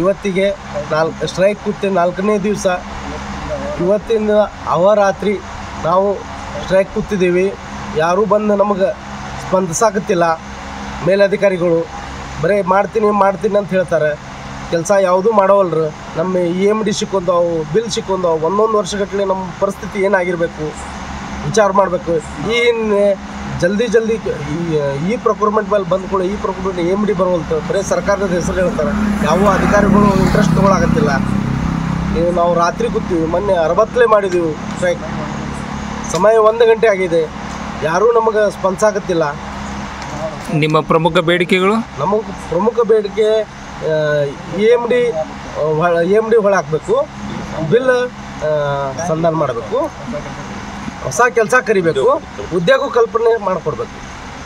ಇವತ್ತಿಗೆ ನಾಲ್ಕು ಸ್ಟ್ರೈಕ್ ಕೂತಿ ನಾಲ್ಕನೇ ದಿವಸ ಇವತ್ತಿನ ಅವರಾತ್ರಿ ನಾವು ಸ್ಟ್ರೈಕ್ ಕೂತಿದ್ದೀವಿ ಯಾರೂ ಬಂದು ನಮಗೆ ಸ್ಪಂದಿಸಾಕತ್ತಿಲ್ಲ ಮೇಲಧಿಕಾರಿಗಳು ಬರೀ ಮಾಡ್ತೀನಿ ಮಾಡ್ತೀನಿ ಅಂತ ಹೇಳ್ತಾರೆ ಕೆಲಸ ಯಾವುದೂ ಮಾಡೋವಲ್ರು ನಮ್ಮ ಇ ಎಮ್ ಡಿ ಸಿಕ್ಕೊಂಡವು ಬಿಲ್ ಸಿಕ್ಕೊಂಡವು ಒಂದೊಂದು ವರ್ಷಗಟ್ಟಲೆ ನಮ್ಮ ಪರಿಸ್ಥಿತಿ ಏನಾಗಿರಬೇಕು ವಿಚಾರ ಮಾಡಬೇಕು ಈ ನೆ- ಜಲ್ದಿ ಜಲ್ದಿ ಈ ಈ ಪ್ರೊಕ್ಯೂರ್ಮೆಂಟ್ ಮೇಲೆ ಬಂದ ಕೂಡ ಈ ಪ್ರೊಕ್ಯೂರ್ಮೆಂಟ್ ಎಮ್ ಡಿ ಬರುವಂತ ಬರೀ ಸರ್ಕಾರದ ಹೆಸರು ಹೇಳ್ತಾರೆ ಯಾವ ಅಧಿಕಾರಿಗಳು ಇಂಟ್ರೆಸ್ಟ್ ತೊಗೊಳಕತ್ತಿಲ್ಲ ನೀವು ನಾವು ರಾತ್ರಿ ಕೂತೀವಿ ಮೊನ್ನೆ ಅರವತ್ತಲೇ ಮಾಡಿದ್ದೀವಿ ಸ್ಟ್ರೈಕ್ ಸಮಯ ಒಂದು ಗಂಟೆ ಆಗಿದೆ ಯಾರೂ ನಮಗೆ ಸ್ಪಂದಿಸಾಕತ್ತಿಲ್ಲ ನಿಮ್ಮ ಪ್ರಮುಖ ಬೇಡಿಕೆಗಳು ನಮಗೆ ಪ್ರಮುಖ ಬೇಡಿಕೆ E M D E M D ಹೊಳ ಹಾಕಬೇಕು ಬಿಲ್ ಸಂಧಾನ ಮಾಡಬೇಕು ಹೊಸ ಕೆಲಸ ಕರಿಬೇಕು ಉದ್ಯೋಗ ಕಲ್ಪನೆ ಮಾಡಿಕೊಡ್ಬೇಕು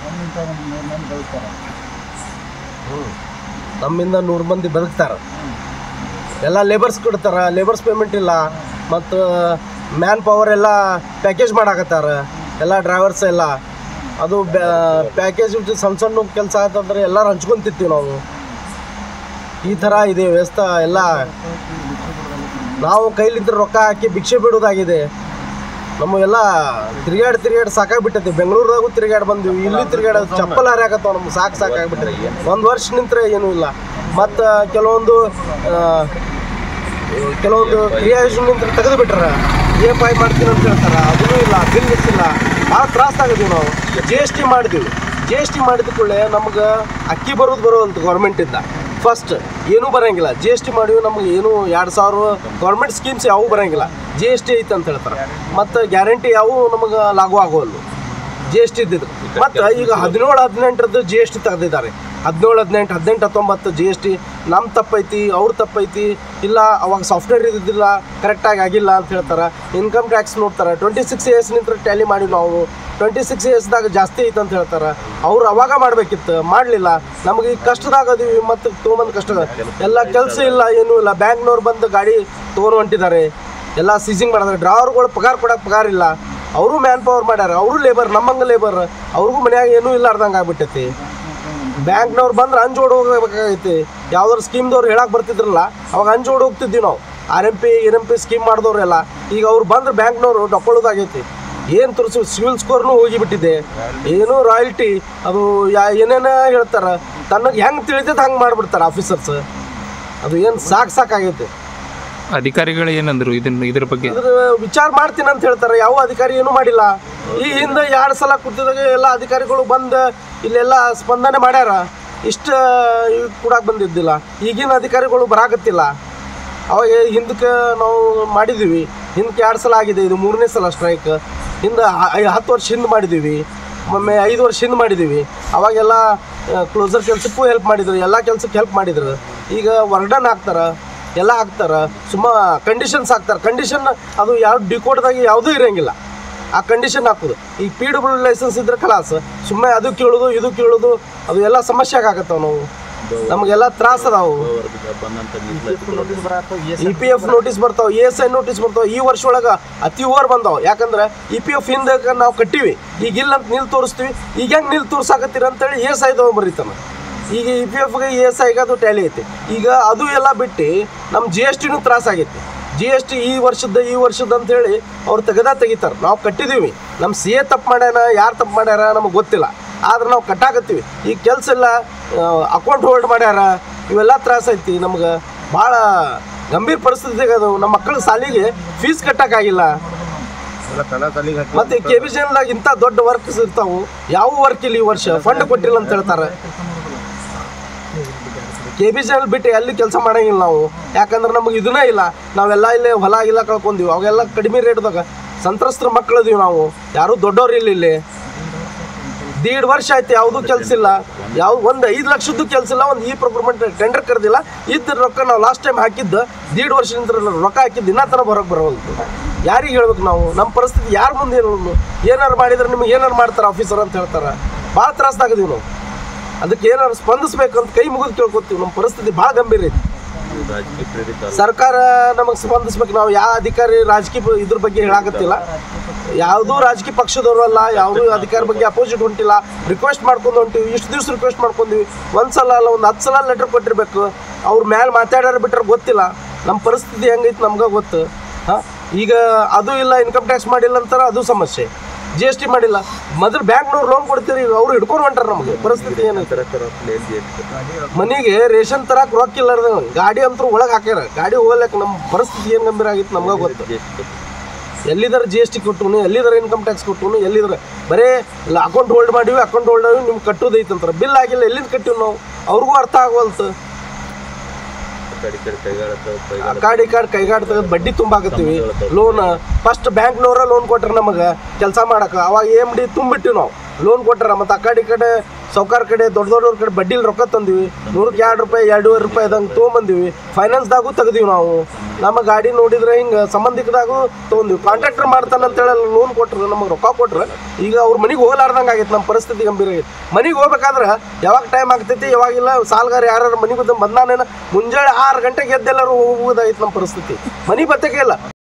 ಹ್ಮ್. ನಮ್ಮಿಂದ ನೂರು ಮಂದಿ ಬದುಕ್ತಾರೆ ಎಲ್ಲ ಲೇಬರ್ಸ್ ಕೊಡ್ತಾರೆ ಲೇಬರ್ಸ್ ಪೇಮೆಂಟ್ ಇಲ್ಲ ಮತ್ತು ಮ್ಯಾನ್ ಪವರ್ ಎಲ್ಲ ಪ್ಯಾಕೇಜ್ ಮಾಡಾಕತ್ತಾರ ಎಲ್ಲ ಡ್ರೈವರ್ಸ್ ಎಲ್ಲ ಅದು ಪ್ಯಾಕೇಜ್ ಸಣ್ಣ ಸಣ್ಣ ಕೆಲಸ ಆಯ್ತಂದ್ರೆ ಎಲ್ಲರೂ ಹಂಚ್ಕೊಂತಿರ್ತೀವಿ ನಾವು ಈ ಥರ ಇದೆ ವ್ಯವಸ್ಥೆ ಎಲ್ಲ ನಾವು ಕೈಲಿದ್ರೆ ರೊಕ್ಕ ಹಾಕಿ ಭಿಕ್ಷೆ ಬಿಡೋದಾಗಿದೆ ನಮಗೆಲ್ಲ ತಿರುಗಾಡಿ ತಿರುಗಾಡಿ ಸಾಕಾಗ್ಬಿಟ್ಟೈತಿ ಬೆಂಗಳೂರದಾಗೂ ತಿರುಗಾಡಿ ಬಂದಿವಿ ಇಲ್ಲಿ ತಿರುಗಾಡಿ ಚಪ್ಪಲ್ ಹಾರಾಕತ್ತಾವ ನಮ್ಗೆ ಸಾಕು ಸಾಕಾಗ್ಬಿಟ್ಟೈತಿ ಒಂದು ವರ್ಷ ನಿಂತ್ರೆ ಏನೂ ಇಲ್ಲ ಮತ್ತು ಕೆಲವೊಂದು ಆ, ಕೆಲವೊಂದು ಕ್ರಿಯಾಯೋಜನೆ ನಿಂತ್ರೆ ತೆಗೆದು ಬಿಟ್ರ ಎ ಪೈ ಮಾಡ್ತೀನಿ ಅಂತ ಹೇಳ್ತಾರೆ ಅದೂ ಇಲ್ಲ ಬಿಲ್ ಇಲ್ಲ ಭಾಳ ತ್ರಾಸಾಗಿದ್ದೀವಿ ನಾವು ಜಿ ಎಸ್ ಟಿ ಮಾಡಿದ್ದೀವಿ ಜಿ ಎಸ್ ಟಿ ಮಾಡಿದ ಕೂಡಲೇ ನಮ್ಗೆ ಅಕ್ಕಿ ಬರೋದು ಬರೋವಂತ ಗೌರ್ಮೆಂಟಿಂದ ಫಸ್ಟ್ ಏನೂ ಬರೋಂಗಿಲ್ಲ ಜಿ ಎಸ್ ಟಿ ಮಾಡಿವಿ ನಮ್ಗೆ ಏನು ಎರಡು ಸಾವಿರ ಗೌರ್ಮೆಂಟ್ ಸ್ಕೀಮ್ಸ್ ಯಾವೂ ಬರೋಂಗಿಲ್ಲ ಜಿ ಎಸ್ ಟಿ ಐತೆ ಅಂತ ಹೇಳ್ತಾರೆ ಮತ್ತು ಗ್ಯಾರಂಟಿ ಯಾವೂ ನಮಗೆ ಲಾಗು ಆಗೋಲ್ಲು ಜಿ ಎಸ್ ಟಿ ಇದ್ದಿದ್ದು ಮತ್ತು ಈಗ ಹದಿನೇಳು ಹದಿನೆಂಟರದ್ದು ಜಿ ಎಸ್ ಟಿ ತೆಗೆದಿದ್ದಾರೆ ಹದಿನೇಳು ಹದಿನೆಂಟು ಹದಿನೆಂಟು ಹತ್ತೊಂಬತ್ತು ಜಿ ಎಸ್ ಟಿ ನಮ್ಮ ತಪ್ಪೈತಿ ಅವ್ರ ತಪ್ಪೈತಿ ಇಲ್ಲ ಅವಾಗ ಸಾಫ್ಟ್ವೇರ್ ಇದ್ದಿದ್ದಿಲ್ಲ ಕರೆಕ್ಟಾಗಿ ಆಗಿಲ್ಲ ಅಂತ ಹೇಳ್ತಾರೆ ಇನ್ಕಮ್ ಟ್ಯಾಕ್ಸ್ ನೋಡ್ತಾರೆ ಟ್ವೆಂಟಿ ಸಿಕ್ಸ್ ಇಯರ್ಸ್ ನಿಂತ ಟ್ಯಾಲಿ ಮಾಡಿ ನಾವು ಟ್ವೆಂಟಿ ಸಿಕ್ಸ್ ಇಯರ್ಸ್ದಾಗ ಜಾಸ್ತಿ ಐತೆ ಅಂತ ಹೇಳ್ತಾರೆ ಅವ್ರು ಅವಾಗ ಮಾಡಬೇಕಿತ್ತು ಮಾಡಲಿಲ್ಲ ನಮಗೆ ಈಗ ಕಷ್ಟದಾಗ ಅದೀವಿ ಮತ್ತು ತೊಗೊಂಬಂದು ಕಷ್ಟದ ಎಲ್ಲ ಕೆಲಸ ಇಲ್ಲ ಏನೂ ಇಲ್ಲ ಬ್ಯಾಂಕ್ನವ್ರು ಬಂದು ಗಾಡಿ ತೊಗೊಂಡು ಹೊಂಟಿದ್ದಾರೆ ಎಲ್ಲ ಸೀಸಿಂಗ್ ಮಾಡಿದ್ರೆ ಡ್ರಾವರ್ಗಳು ಪಗಾರ ಕೊಡೋಕೆ ಪಗಾರ ಇಲ್ಲ ಅವರು ಮ್ಯಾನ್ ಪವರ್ ಮಾಡ್ಯಾರ ಅವರು ಲೇಬರ್ ನಮ್ಮಂಗೆ ಲೇಬರ್ ಅವ್ರಿಗೂ ಮನ್ಯಾಗ ಏನೂ ಇಲ್ಲಾರ್ದಂಗೆ ಆಗ್ಬಿಟ್ಟೈತಿ ಬ್ಯಾಂಕ್ನವ್ರು ಬಂದ್ರೆ ಅಂಜೋಡ್ ಹೋಗ್ಬೇಕಾಗೈತಿ ಯಾವ್ದಾರು ಸ್ಕೀಮ್ದವ್ರು ಹೇಳಕ್ಕೆ ಬರ್ತಿದ್ರಲ್ಲ ಅವಾಗ ಅಂಜೋಡ್ ಹೋಗ್ತಿದ್ವಿ ನಾವು R M P N M P scheme ಮಾಡಿದವ್ರೆಲ್ಲ ಈಗ ಅವ್ರು ಬಂದ್ರೆ ಬ್ಯಾಂಕ್ನವ್ರು ಡೊಕ್ಕೊಳ್ಳೋದಾಗೈತಿ ಏನು ತೋರಿಸಿ ಸಿವಿಲ್ ಸ್ಕೋರ್ನು ಹೋಗಿಬಿಟ್ಟಿದೆ ಏನು ರಾಯಲ್ಟಿ ಅದು ಯಾ ಏನೇನೋ ಹೇಳ್ತಾರೆ ತನಗೆ ಹೆಂಗೆ ತಿಳಿತೈತೆ ಹಂಗೆ ಮಾಡಿಬಿಡ್ತಾರೆ ಆಫೀಸರ್ಸ್ ಅದು ಏನು ಸಾಕು ಸಾಕಾಗೈತಿ ಅಧಿಕಾರಿಗಳು ಏನಂದ್ರು ಇದನ್ನ ಇದ್ರ ಬಗ್ಗೆ ಇದ್ರ ವಿಚಾರ ಮಾಡ್ತೀನಿ ಅಂತ ಹೇಳ್ತಾರೆ ಯಾವ ಅಧಿಕಾರಿ ಏನೂ ಮಾಡಿಲ್ಲ ಈ ಹಿಂದೆ ಎರಡು ಸಲ ಕೂತಿದಾಗ ಎಲ್ಲ ಅಧಿಕಾರಿಗಳು ಬಂದು ಇಲ್ಲೆಲ್ಲ ಸ್ಪಂದನೆ ಮಾಡ್ಯಾರ ಇಷ್ಟ ಕೂಡಕ್ಕೆ ಬಂದಿದ್ದಿಲ್ಲ ಈಗಿನ ಅಧಿಕಾರಿಗಳು ಬರಾಕತ್ತಿಲ್ಲ ಅವಾಗ ಹಿಂದಕ್ಕೆ ನಾವು ಮಾಡಿದ್ದೀವಿ ಹಿಂದಕ್ಕೆ ಎರಡು ಸಲ ಆಗಿದೆ ಇದು ಮೂರನೇ ಸಲ ಸ್ಟ್ರೈಕ್ ಹಿಂದೆ ಹ- ಐ- ಹತ್ತು ವರ್ಷ ಹಿಂದೆ ಮಾಡಿದ್ದೀವಿ ಒಮ್ಮೆ ಐದು ವರ್ಷ ಹಿಂದೆ ಮಾಡಿದ್ದೀವಿ ಅವಾಗೆಲ್ಲ ಕ್ಲೋಸರ್ ಕೆಲಸಕ್ಕೂ ಹೆಲ್ಪ್ ಮಾಡಿದ್ರು ಎಲ್ಲ ಕೆಲಸಕ್ಕೆ ಹೆಲ್ಪ್ ಮಾಡಿದ್ರು ಈಗ ವರ್ಡನ್ ಹಾಕ್ತಾರೆ ಎಲ್ಲ ಹಾಕ್ತಾರೆ ಸುಮ್ಮ ಕಂಡೀಷನ್ಸ್ ಹಾಕ್ತಾರೆ ಕಂಡೀಷನ್ ಅದು ಯಾವ ಡಿಕೋಡ್ದಾಗ ಯಾವುದೂ ಇರೋಂಗಿಲ್ಲ ಆ ಕಂಡೀಷನ್ ಹಾಕೋದು ಈಗ ಪಿ ಡಬ್ಲ್ಯೂ ಲೈಸೆನ್ಸ್ ಇದ್ರೆ ಕಲಾಸ್ ಸುಮ್ಮನೆ ಅದು ಕೇಳೋದು ಇದು ಕೇಳೋದು ಅದು ಎಲ್ಲ ಸಮಸ್ಯೆ ಆಗತ್ತವ ನಾವು ನಮಗೆಲ್ಲ ತ್ರಾಸ ಅದಾವು ಇ ಪಿ ಎಫ್ ನೋಟಿಸ್ ಬರ್ತಾವ ಇ ಎಸ್ ಐ ನೋಟಿಸ್ ಬರ್ತಾವ ಈ ವರ್ಷ ಒಳಗೆ ಅತಿ ಓವರ್ ಬಂದಾವ ಯಾಕಂದ್ರೆ ಇ ಪಿ ಎಫ್ ಹಿಂದೆ ನಾವು ಕಟ್ಟಿವಿ ಈಗ ಇಲ್ಲ ಅಂತ ನಿಲ್ ತೋರಿಸ್ತೀವಿ ಈಗ ಹೆಂಗೆ ನಿಲ್ ತೋರ್ಸಾಕತ್ತೀರ ಅಂತೇಳಿ ಎ ಎಸ್ ಐ ಬರೀತಾನ ಈಗ ಇ ಪಿ ಎಫ್ಗೆ ಇ ಎಸ್ ಐಗೆ ಅದು ಟ್ಯಾಲಿ ಐತಿ ಈಗ ಅದು ಎಲ್ಲ ಬಿಟ್ಟು ನಮ್ಮ ಜಿ ಎಸ್ ಟಿನೂ ತ್ರಾಸಾಗೈತಿ ಜಿ ಎಸ್ ಟಿ ಈ ವರ್ಷದ ಈ ವರ್ಷದ ಅಂತೇಳಿ ಅವ್ರು ತೆಗೆದ ತೆಗಿತಾರೆ ನಾವು ಕಟ್ಟಿದ್ದೀವಿ ನಮ್ಮ ಸಿ ಎ ತಪ್ಪು ಮಾಡ್ಯಾನ ಯಾರು ತಪ್ಪು ಮಾಡ್ಯಾರ ನಮಗೆ ಗೊತ್ತಿಲ್ಲ ಆದ್ರೆ ನಾವು ಕಟ್ಟಾಕತ್ತೀವಿ ಈ ಕೆಲಸ ಎಲ್ಲ ಅಕೌಂಟ್ ಹೋಲ್ಡ್ ಮಾಡ್ಯಾರ ಇವೆಲ್ಲ ತ್ರಾಸ ಐತಿ ನಮ್ಗೆ ಭಾಳ ಗಂಭೀರ ಪರಿಸ್ಥಿತಿಗೆ ಅದು ನಮ್ಮ ಮಕ್ಕಳ ಸಾಲಿಗೆ ಫೀಸ್ ಕಟ್ಟಕ್ಕಾಗಿಲ್ಲ ಮತ್ತೆ ಕೆ ಬಿ ದಾಗ ಇಂಥ ದೊಡ್ಡ ವರ್ಕ್ಸ್ ಇರ್ತಾವು ಯಾವ ವರ್ಕ್ ಇಲ್ಲ ಈ ವರ್ಷ ಫಂಡ್ ಕೊಟ್ಟಿಲ್ಲ ಅಂತ ಹೇಳ್ತಾರೆ ಕೆ ಬಿ ನಲ್ಲಿ ಬಿಟ್ಟು ಎಲ್ಲಿ ಕೆಲಸ ಮಾಡಂಗಿಲ್ಲ ನಾವು ಯಾಕಂದ್ರೆ ನಮಗೆ ಇದನ್ನೇ ಇಲ್ಲ ನಾವೆಲ್ಲ ಇಲ್ಲೇ ಹೊಲ ಇಲ್ಲ ಕಳ್ಕೊಂತೀವಿ ಅವೆಲ್ಲ ಕಡಿಮೆ ರೇಟ್ದಾಗ ಸಂತ್ರಸ್ತರ ಮಕ್ಕಳು ಇದೀವಿ ನಾವು ಯಾರೂ ದೊಡ್ಡವ್ರು ಇಲ್ಲ ಇಲ್ಲಿ ದೀಡ್ ವರ್ಷ ಆಯ್ತು ಯಾವುದೂ ಕೆಲಸ ಇಲ್ಲ ಯಾವ ಒಂದು ಐದು ಲಕ್ಷದ್ದು ಕೆಲಸ ಇಲ್ಲ ಒಂದು ಈ ಪ್ರೊಕ್ಯೂರ್ಮೆಂಟ್ ಟೆಂಡರ್ ಕರೆದಿಲ್ಲ ಇದ್ದ ರೊಕ್ಕ ನಾವು ಲಾಸ್ಟ್ ಟೈಮ್ ಹಾಕಿದ್ದು ದೀಡ್ ವರ್ಷದಿಂದ ರೊಕ್ಕ ಹಾಕಿದ್ದು ಇನ್ನೂ ತನಕ ಹೊರಗೆ ಬರೋಲ್ತು ಯಾರಿಗೆ ಹೇಳ್ಬೇಕು ನಾವು ನಮ್ಮ ಪರಿಸ್ಥಿತಿ ಯಾರ ಮುಂದೆ ಏನು ಏನಾರು ಮಾಡಿದ್ರೆ ನಿಮ್ಗೆ ಏನಾರು ಮಾಡ್ತಾರೆ ಆಫೀಸರ್ ಅಂತ ಹೇಳ್ತಾರೆ ಭಾಳ ತ್ರಾಸ್ದಾಗದೀವಿ ನಾವು ಅದಕ್ಕೆ ಏನಾರು ಸ್ಪಂದಿಸ್ಬೇಕಂತ ಕೈ ಮುಗಿದು ಕೇಳ್ಕೊತೀವಿ ನಮ್ಮ ಪರಿಸ್ಥಿತಿ ಭಾಳ ಗಂಭೀರ ಐತಿ ಸರ್ಕಾರ ನಮಗೆ ಸ್ಪಂದಿಸ್ಬೇಕು ನಾವು ಯಾವ ಅಧಿಕಾರಿ ರಾಜಕೀಯ ಬ- ಇದ್ರ ಬಗ್ಗೆ ಹೇಳಾಕತ್ತಿಲ್ಲ ಯಾವುದೂ ರಾಜಕೀಯ ಪಕ್ಷದವರು ಅಲ್ಲ ಯಾವುದೂ ಅಧಿಕಾರ ಬಗ್ಗೆ ಅಪೋಸಿಟ್ ಹೊಂಟಿಲ್ಲ ರಿಕ್ವೆಸ್ಟ್ ಮಾಡ್ಕೊಂಡು ಹೊಂಟಿವಿ ಇಷ್ಟು ದಿವ್ಸ ರಿಕ್ವೆಸ್ಟ್ ಮಾಡ್ಕೊಂಡ್ವಿ ಒಂದು ಸಲ ಅಲ್ಲ ಒಂದು ಹತ್ತು ಸಲ ಲೆಟರ್ ಕೊಟ್ಟಿರ್ಬೇಕು ಅವ್ರ ಮ್ಯಾಲೆ ಮಾತಾಡ್ಯಾರ ಬಿಟ್ರೆ ಗೊತ್ತಿಲ್ಲ ನಮ್ಮ ಪರಿಸ್ಥಿತಿ ಹೆಂಗೈತೆ ನಮ್ಗೆ ಗೊತ್ತು ಹಾಂ ಈಗ ಅದು ಇಲ್ಲ ಇನ್ಕಮ್ ಟ್ಯಾಕ್ಸ್ ಮಾಡಿಲ್ಲ ಅಂತಾರೆ ಅದು ಸಮಸ್ಯೆ ಜಿ ಎಸ್ ಟಿ ಮಾಡಿಲ್ಲ ಮೊದಲು ಬ್ಯಾಂಕ್ನವ್ರು ಲೋನ್ ಕೊಡ್ತೀರಿ ಈಗ ಅವ್ರು ಹಿಡ್ಕೊಂಡು ಹೊಂಟಾರ ನಮಗೆ ಪರಿಸ್ಥಿತಿ ಏನೈತೆ ಮನೆಗೆ ರೇಷನ್ ತರಕ್ ರೊಕ್ಕ ಇಲ್ಲಾರ್ದ ಗಾಡಿ ಅಂತೂ ಒಳಗೆ ಹಾಕ್ಯಾರ ಗಾಡಿ ಹೋಗ್ಲಕ್ಕ ನಮ್ಮ ಪರಿಸ್ಥಿತಿ ಏನು ಗಂಭೀರ ಆಗಿತ್ತು ನಮ್ಗೆ ಗೊತ್ತು ಎಲ್ಲಿದಾರ ಜಿ ಎಸ್ ಟಿ ಕೊಟ್ಟು ಎಲ್ಲಿದಾರ ಇನ್ಕಮ್ ಟ್ಯಾಕ್ಸ್ ಕೊಟ್ಟು ಎಲ್ಲಿದಾರ ಬರೇ ಅಕೌಂಟ್ ಹೋಲ್ಡ್ ಮಾಡಿವಿ ಅಕೌಂಟ್ ಹೋಲ್ಡ್ ಆಗಿ ನಿಮ್ಗೆ ಕಟ್ಟೋದೈತೆ ಅಂತಾರೆ ಬಿಲ್ ಆಗಿಲ್ಲ ಎಲ್ಲಿಂದ ಕಟ್ಟಿವಿ ನಾವು ಅವ್ರಿಗೂ ಅರ್ಥ ಆಗವಲ್ತು ಆ ಕಾರ್ಡ್ ಈ ಕಾರ್ಡ್ ಕೈಗಾಡ್ ತೆಗೆದು ಬಡ್ಡಿ ತುಂಬಾಕತ್ತೀವಿ ಲೋನ್ ಫಸ್ಟ್ ಬ್ಯಾಂಕ್ನವ್ರ ಲೋನ್ ಕೊಟ್ರ ನಮಗೆ ಕೆಲಸ ಮಾಡಕ್ಕೆ ಅವಾಗ ಎಮ್ ಡಿ ತುಂಬಿಟ್ಟಿವಿ ನಾವು ಲೋನ್ ಕೊಟ್ಟಾರ ಮತ್ತು ಆ ಕಡೆ ಈ ಕಡೆ ಸೌಕಾರ ಕಡೆ ದೊಡ್ಡ ದೊಡ್ಡವ್ರ ಕಡೆ ಬಡ್ಡಿಲಿ ರೊಕ್ಕ ತಂದಿವಿ ನೂರಕ್ಕೆ ಎರಡು ರೂಪಾಯಿ ಎರಡೂವರೆ ರೂಪಾಯಿ ಇದಂಗೆ ತೊಗೊಂಬಂದಿವಿ ಫೈನಾನ್ಸ್ದಾಗೂ ತೆಗ್ದೀವಿ ನಾವು ನಮ್ಮ ಗಾಡಿ ನೋಡಿದ್ರೆ ಹಿಂಗೆ ಸಂಬಂಧಿಕದಾಗೂ ತೊಗೊಂಡಿವಿ ಕಾಂಟ್ರಾಕ್ಟರ್ ಮಾಡ್ತಾನೆ ಅಂತೇಳಿ ಲೋನ್ ಕೊಟ್ರು ನಮಗೆ ರೊಕ್ಕ ಕೊಟ್ರು ಈಗ ಅವ್ರ ಮನೆಗೆ ಹೋಗ್ಲಾರ್ದಂಗೆ ಆಗೈತೆ ನಮ್ಮ ಪರಿಸ್ಥಿತಿ ಗಂಭೀರ ಆಗೈತೆ ಮನೆಗೆ ಹೋಗ್ಬೇಕಾದ್ರೆ ಯಾವಾಗ ಟೈಮ್ ಆಗ್ತೈತಿ ಯಾವಾಗಿಲ್ಲ ಸಾಲ್ಗಾರ ಯಾರು ಮನೆಗೆ ಬಂದಾನೇನ ಮುಂಜಾನೆ ಆರು ಗಂಟೆಗೆ ಎದ್ದೆಲ್ಲರೂ ಹೋಗೋದಾಯ್ತು ನಮ್ಮ ಪರಿಸ್ಥಿತಿ ಮನೆ ಬತ್ತಕ್ಕೆ ಇಲ್ಲ